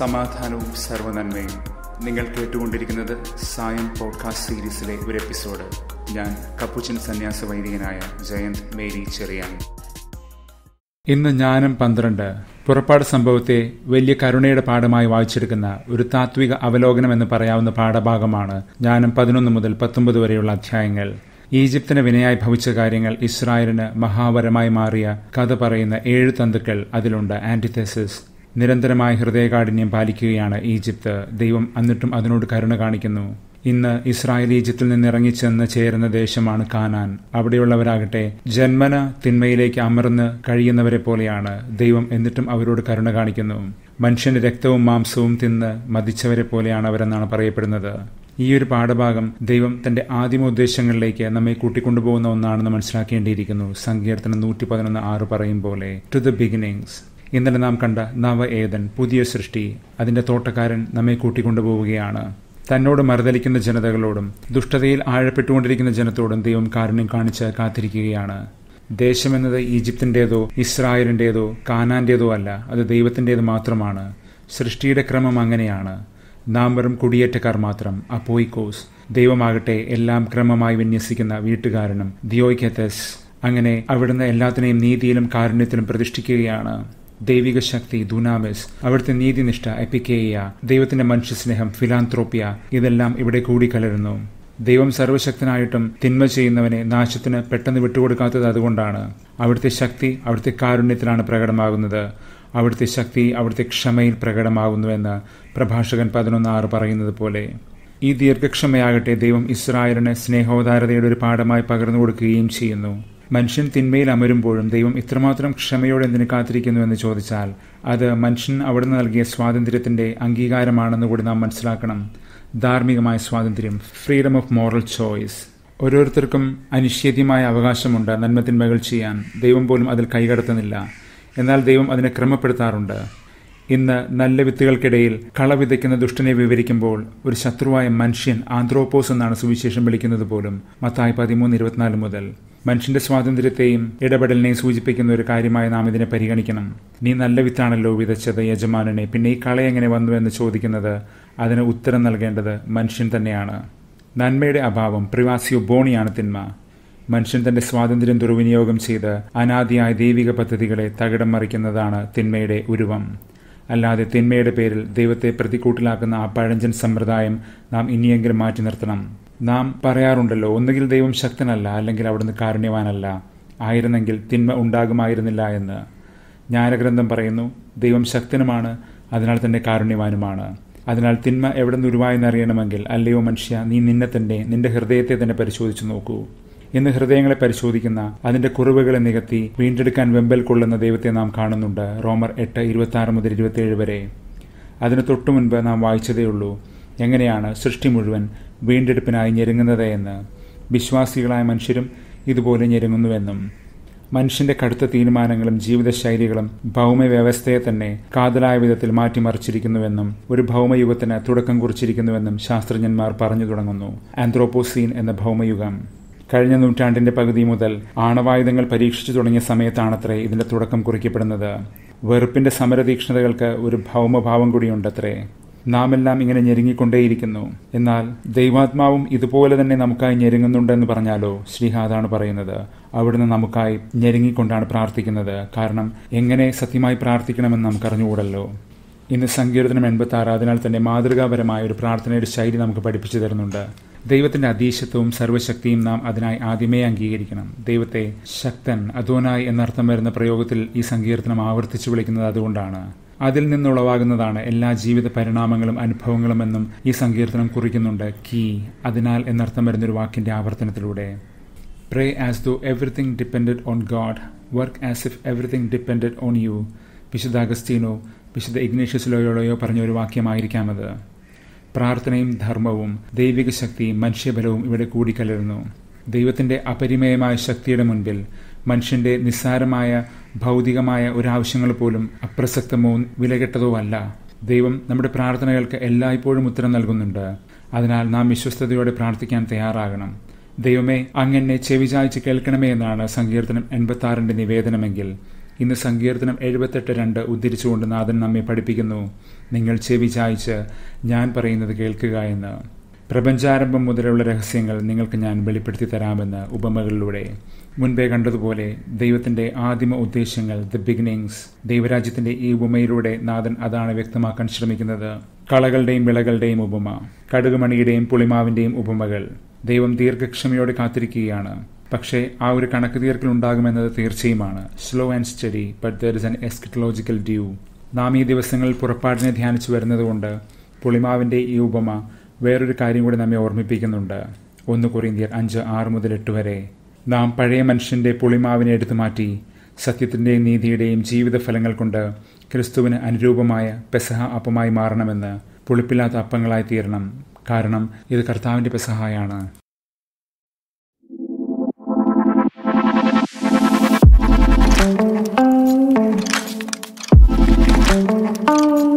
സമാധാനവും സർവനന്മയും നിങ്ങൾ കേട്ടുകൊണ്ടിരിക്കുന്നത് സായം പോഡ്കാസ്റ്റ് സീരീസിലെ ഒരു എപ്പിസോഡ് ഞാൻ കപ്പുച്ചൻ സന്യാസ വൈദികനായ ജയന്ത് മേരി ചെറിയാൻ ഇന്ന് ജ്ഞാനം പന്ത്രണ്ട് പുറപ്പാട് സംഭവത്തെ വലിയ കരുണയുടെ പാഠമായി വായിച്ചെടുക്കുന്ന ഒരു താത്വിക അവലോകനം എന്ന് പറയാവുന്ന പാഠഭാഗമാണ് ജ്ഞാനം പതിനൊന്ന് മുതൽ പത്തൊമ്പത് വരെയുള്ള അധ്യായങ്ങൾ ഈജിപ്തിന് വിനയായി ഭവിച്ച കാര്യങ്ങൾ ഇസ്രായേലിന് മഹാവരമായി മാറിയ കഥ പറയുന്ന ഏഴ് തന്തുക്കൾ അതിലുണ്ട് ആന്റിതെസിസ് നിരന്തരമായ ഹൃദയകാഠിന്യം പാലിക്കുകയാണ് ഈജിപ്ത് ദൈവം എന്നിട്ടും അതിനോട് കരുണ കാണിക്കുന്നു ഇന്ന് ഇസ്രായേൽ ഈജിപ്തിൽ നിന്ന് ഇറങ്ങിച്ചെന്ന് ചേരുന്ന ദേശമാണ് കാനാൻ അവിടെയുള്ളവരാകട്ടെ ജന്മന തിന്മയിലേക്ക് അമർന്ന് കഴിയുന്നവരെ പോലെയാണ് ദൈവം എന്നിട്ടും അവരോട് കരുണ കാണിക്കുന്നു മനുഷ്യന്റെ രക്തവും മാംസവും തിന്ന് മതിച്ചവരെ പോലെയാണ് അവരെന്നാണ് പറയപ്പെടുന്നത് ഈ ഒരു പാഠഭാഗം ദൈവം തന്റെ ആദിമ ഉദ്ദേശങ്ങളിലേക്ക് നമ്മെ കൂട്ടിക്കൊണ്ടുപോകുന്ന ഒന്നാണെന്ന് മനസ്സിലാക്കേണ്ടിയിരിക്കുന്നു സങ്കീർത്തനം നൂറ്റി പതിനൊന്ന് ആറ് പറയും പോലെ ടു ദ ബിഗിനിങ്സ് ഇന്നലെ നാം കണ്ട നവ ഏതൻ പുതിയ സൃഷ്ടി അതിന്റെ തോട്ടക്കാരൻ നമ്മെ കൂട്ടിക്കൊണ്ടുപോവുകയാണ് തന്നോട് മറുതലിക്കുന്ന ജനതകളോടും ദുഷ്ടതയിൽ ആഴപ്പെട്ടുകൊണ്ടിരിക്കുന്ന ജനത്തോടും ദൈവം കാരുണ്യം കാണിച്ച് കാത്തിരിക്കുകയാണ് ദേശമെന്നത് ഈജിപ്തിൻ്റെതോ ഇസ്രായേലിൻ്റെതോ കാനാന്റേതോ അല്ല അത് ദൈവത്തിൻ്റേത് മാത്രമാണ് സൃഷ്ടിയുടെ ക്രമം അങ്ങനെയാണ് നാം വെറും കുടിയേറ്റക്കാർ മാത്രം അപ്പോയിക്കോസ് ദൈവമാകട്ടെ എല്ലാം ക്രമമായി വിന്യസിക്കുന്ന വീട്ടുകാരനും ദിയോയ്ക്കത്തസ് അങ്ങനെ അവിടുന്ന് എല്ലാത്തിനെയും നീതിയിലും കാരുണ്യത്തിലും പ്രതിഷ്ഠിക്കുകയാണ് ദൈവിക ശക്തി ദുനാമിസ് അവിടുത്തെ നീതിനിഷ്ഠ എപ്പിക്കേയ ദൈവത്തിന്റെ മനുഷ്യസ്നേഹം ഫിലാന്ത്രോപ്പിയ ഇതെല്ലാം ഇവിടെ കൂടിക്കലരുന്നു ദൈവം സർവശക്തനായിട്ടും തിന്മ ചെയ്യുന്നവനെ നാശത്തിന് പെട്ടെന്ന് വിട്ടുകൊടുക്കാത്തത് അതുകൊണ്ടാണ് അവിടുത്തെ ശക്തി അവിടുത്തെ കാരുണ്യത്തിലാണ് പ്രകടമാകുന്നത് അവിടുത്തെ ശക്തി അവിടുത്തെ ക്ഷമയിൽ പ്രകടമാകുന്നുവെന്ന് പ്രഭാഷകൻ പതിനൊന്ന് ആറ് പറയുന്നത് പോലെ ഈ ദീർഘക്ഷമയാകട്ടെ ദൈവം ഇസ്രായേലിന് സ്നേഹോദാരതയുടെ ഒരു പാഠമായി പകർന്നു കൊടുക്കുകയും ചെയ്യുന്നു മനുഷ്യൻ തിന്മയിൽ അമരുമ്പോഴും ദൈവം ഇത്രമാത്രം ക്ഷമയോടെ എന്തിനു കാത്തിരിക്കുന്നു എന്ന് ചോദിച്ചാൽ അത് മനുഷ്യൻ അവിടുന്ന് നൽകിയ സ്വാതന്ത്ര്യത്തിന്റെ അംഗീകാരമാണെന്ന് കൂടി നാം മനസ്സിലാക്കണം ധാർമ്മികമായ സ്വാതന്ത്ര്യം ഫ്രീഡം ഓഫ് മോറൽ ചോയ്സ് ഓരോരുത്തർക്കും അനിഷേധ്യമായ അവകാശമുണ്ട് നന്മത്തിന്മകൾ ചെയ്യാൻ ദൈവം പോലും അതിൽ കൈകടത്തുന്നില്ല എന്നാൽ ദൈവം അതിനെ ക്രമപ്പെടുത്താറുണ്ട് ഇന്ന് നല്ല വിത്തുകൾക്കിടയിൽ കള വിതയ്ക്കുന്ന ദുഷ്ടനെ വിവരിക്കുമ്പോൾ ഒരു ശത്രുവായ മനുഷ്യൻ ആന്ത്രോപ്പോസ് എന്നാണ് സുവിശേഷം വിളിക്കുന്നത് പോലും മത്തായി പതിമൂന്ന് ഇരുപത്തിനാല് മുതൽ മനുഷ്യന്റെ സ്വാതന്ത്ര്യത്തെയും ഇടപെടലിനെയും സൂചിപ്പിക്കുന്ന ഒരു കാര്യമായി നാം ഇതിനെ പരിഗണിക്കണം നീ നല്ല വിത്താണല്ലോ വിതച്ചത് യജമാനനെ പിന്നെ ഈ കള എങ്ങനെ വന്നു എന്ന് ചോദിക്കുന്നത് അതിന് ഉത്തരം നൽകേണ്ടത് മനുഷ്യൻ തന്നെയാണ് നന്മയുടെ അഭാവം പ്രിവാസിയോ ബോണിയാണ് തിന്മ മനുഷ്യൻ തന്റെ സ്വാതന്ത്ര്യം ദുർവിനിയോഗം ചെയ്ത് അനാദിയായ ദൈവിക പദ്ധതികളെ തകിടം മറിക്കുന്നതാണ് തിന്മയുടെ ഉരുവം അല്ലാതെ തിന്മയുടെ പേരിൽ ദൈവത്തെ പ്രതിക്കൂട്ടിലാക്കുന്ന ആ പഴഞ്ചൻ സമ്പ്രദായം നാം ഇനിയെങ്കിലും മാറ്റി നിർത്തണം നാം പറയാറുണ്ടല്ലോ ഒന്നുകിൽ ദൈവം ശക്തനല്ല അല്ലെങ്കിൽ അവിടുന്ന് കാരുണ്യവാനല്ല ആയിരുന്നെങ്കിൽ തിന്മ ഉണ്ടാകുമായിരുന്നില്ല എന്ന് ജ്ഞാനഗ്രന്ഥം പറയുന്നു ദൈവം ശക്തനുമാണ് അതിനാൽ തന്നെ കാരുണ്യവാനുമാണ് അതിനാൽ തിന്മ എവിടെ നിന്ന് ഉരുവായെന്നറിയണമെങ്കിൽ അല്ലയോ മനുഷ്യ നീ നിന്നെ തന്നെ നിന്റെ ഹൃദയത്തെ തന്നെ പരിശോധിച്ചു നോക്കൂ ഇന്ന് ഹൃദയങ്ങളെ പരിശോധിക്കുന്ന അതിന്റെ കുറവുകളെ നികത്തി വീണ്ടെടുക്കാൻ വെമ്പൽ കൊള്ളുന്ന ദൈവത്തെ നാം കാണുന്നുണ്ട് റോമർ എട്ട് ഇരുപത്തി ആറ് മുതൽ ഇരുപത്തിയേഴ് വരെ അതിന് തൊട്ടു മുൻപ് നാം വായിച്ചതേയുള്ളൂ എങ്ങനെയാണ് സൃഷ്ടി മുഴുവൻ വീണ്ടെടുപ്പിനായി ഞെരുങ്ങുന്നത് എന്ന് വിശ്വാസികളായ മനുഷ്യരും ഇതുപോലെ ഞെരുങ്ങുന്നുവെന്നും മനുഷ്യന്റെ കടുത്ത തീരുമാനങ്ങളും ജീവിതശൈലികളും ഭൗമ വ്യവസ്ഥയെ തന്നെ കാതലായ വിധത്തിൽ മാറ്റിമറിച്ചിരിക്കുന്നുവെന്നും ഒരു ഭൗമയുഗത്തിന് തുടക്കം കുറിച്ചിരിക്കുന്നുവെന്നും ശാസ്ത്രജ്ഞന്മാർ പറഞ്ഞു തുടങ്ങുന്നു ആന്ത്രോപ്പോസീൻ എന്ന ഭൗമയുഗം കഴിഞ്ഞ നൂറ്റാണ്ടിന്റെ പകുതി മുതൽ ആണവായുധങ്ങൾ പരീക്ഷിച്ചു തുടങ്ങിയ സമയത്താണത്രേ ഇതിന്റെ തുടക്കം കുറിക്കപ്പെടുന്നത് വെറുപ്പിന്റെ സമരതീക്ഷ്ണതകൾക്ക് ഒരു ഭൗമഭാവം കൂടിയുണ്ടത്രേ നാം എല്ലാം ഇങ്ങനെ ഞെരുങ്ങിക്കൊണ്ടേയിരിക്കുന്നു എന്നാൽ ദൈവാത്മാവും ഇതുപോലെ തന്നെ നമുക്കായി ഞെരുങ്ങുന്നുണ്ടെന്ന് പറഞ്ഞാലോ ശ്രീഹാദാണ് പറയുന്നത് അവിടുന്ന് നമുക്കായി ഞെരുങ്ങിക്കൊണ്ടാണ് പ്രാർത്ഥിക്കുന്നത് കാരണം എങ്ങനെ സത്യമായി പ്രാർത്ഥിക്കണമെന്ന് നമുക്ക് അറിഞ്ഞുകൂടല്ലോ ഇന്ന് സങ്കീർത്തനം എൺപത്തി ആറ് അതിനാൽ തന്നെ മാതൃകാപരമായ ഒരു പ്രാർത്ഥനയുടെ ശൈലി നമുക്ക് പഠിപ്പിച്ചു തരുന്നുണ്ട് ദൈവത്തിന്റെ അതീശത്വവും സർവശക്തിയും നാം അതിനായി ആദ്യമേ അംഗീകരിക്കണം ദൈവത്തെ ശക്തൻ അധോനായി എന്നർത്ഥം വരുന്ന പ്രയോഗത്തിൽ ഈ സങ്കീർത്തനം ആവർത്തിച്ചു വിളിക്കുന്നത് അതുകൊണ്ടാണ് അതിൽ നിന്നുളവാകുന്നതാണ് എല്ലാ ജീവിത പരിണാമങ്ങളും അനുഭവങ്ങളും എന്നും ഈ സങ്കീർത്തനം കുറിക്കുന്നുണ്ട് കീ അതിനാൽ എന്നർത്ഥം വരുന്നൊരു വാക്കിന്റെ ആവർത്തനത്തിലൂടെ pray as though everything depended on God work as if everything depended on you വിശുദ്ധ അഗസ്റ്റീനോ വിശുദ്ധ ഇഗ്നേഷ്യസ് ലോയോളയോ പറഞ്ഞ ഒരു വാക്യമായിരിക്കാം അത് പ്രാർത്ഥനയും ധർമ്മവും ദൈവിക ശക്തിയും മനുഷ്യബലവും ഇവിടെ കൂടിക്കലരുന്നു ദൈവത്തിന്റെ അപരിമയമായ ശക്തിയുടെ മുൻപിൽ മനുഷ്യന്റെ നിസ്സാരമായ ഭൗതികമായ ഒരാവശ്യങ്ങൾ പോലും അപ്രസക്തമോ വിലകെട്ടതോ അല്ല ദൈവം നമ്മുടെ പ്രാർത്ഥനകൾക്ക് എല്ലായ്പ്പോഴും ഉത്തരം നൽകുന്നുണ്ട് അതിനാൽ നാം വിശ്വസ്തയോടെ പ്രാർത്ഥിക്കാൻ തയ്യാറാകണം ദൈവമേ അങ്ങനെ ചെവിചായ്ച്ച് കേൾക്കണമേ എന്നാണ് സങ്കീർത്തനം എൺപത്തി ആറിന്റെ നിവേദനമെങ്കിൽ ഇന്ന് സങ്കീർത്തനം എഴുപത്തെട്ട് രണ്ട് ഉദ്ധരിച്ചുകൊണ്ട് നാഥൻ നമ്മെ പഠിപ്പിക്കുന്നു നിങ്ങൾ ചെവി ചായ്ച്ച് ഞാൻ പറയുന്നത് കേൾക്കുക എന്ന് പ്രപഞ്ചാരംഭം മുതലുള്ള രഹസ്യങ്ങൾ നിങ്ങൾക്ക് ഞാൻ വെളിപ്പെടുത്തി തരാമെന്ന് ഉപമകളിലൂടെ മുൻപേ കണ്ടതുപോലെ ദൈവത്തിന്റെ ആദിമ ഉദ്ദേശ്യങ്ങൾ ദ ബിഗിനിങ്സ് ദൈവരാജ്യത്തിന്റെ ഈ ഉപമയിലൂടെ നാഥൻ അതാണ് വ്യക്തമാക്കാൻ ശ്രമിക്കുന്നത് കളകളുടെയും വിളകളുടെയും ഉപമ കടുകുമണിയുടെയും പുളിമാവിന്റെയും ഉപമകൾ ദൈവം ദീർഘക്ഷമയോടെ കാത്തിരിക്കുകയാണ് പക്ഷേ ആ ഒരു കണക്ക് തീർക്കൽ ഉണ്ടാകുമെന്നത് തീർച്ചയുമാണ് slow and steady but there is an eschatological due നാം ഈ ദിവസങ്ങളിൽ പുറപ്പാടിനെ ധ്യാനിച്ചു വരുന്നതുകൊണ്ട് പുളിമാവിന്റെ ഈ ഉപമ വേറൊരു കാര്യം കൂടി നമ്മെ ഓർമ്മിപ്പിക്കുന്നുണ്ട് ഒന്ന് കൊറിന്തിയർ അഞ്ച് ആറ് മുതൽ എട്ട് വരെ നാം പഴയ മനുഷ്യന്റെ പുളിമാവിനെ എടുത്തു മാറ്റി സത്യത്തിന്റെയും നീതിയുടെയും ജീവിത ഫലങ്ങൾ കൊണ്ട് ക്രിസ്തുവിന് അനുരൂപമായ പെസഹ അപ്പമായി മാറണമെന്ന് പുളിപ്പില്ലാത്ത അപ്പങ്ങളായി തീരണം കാരണം ഇത് കർത്താവിന്റെ പെസഹായാണ് thank you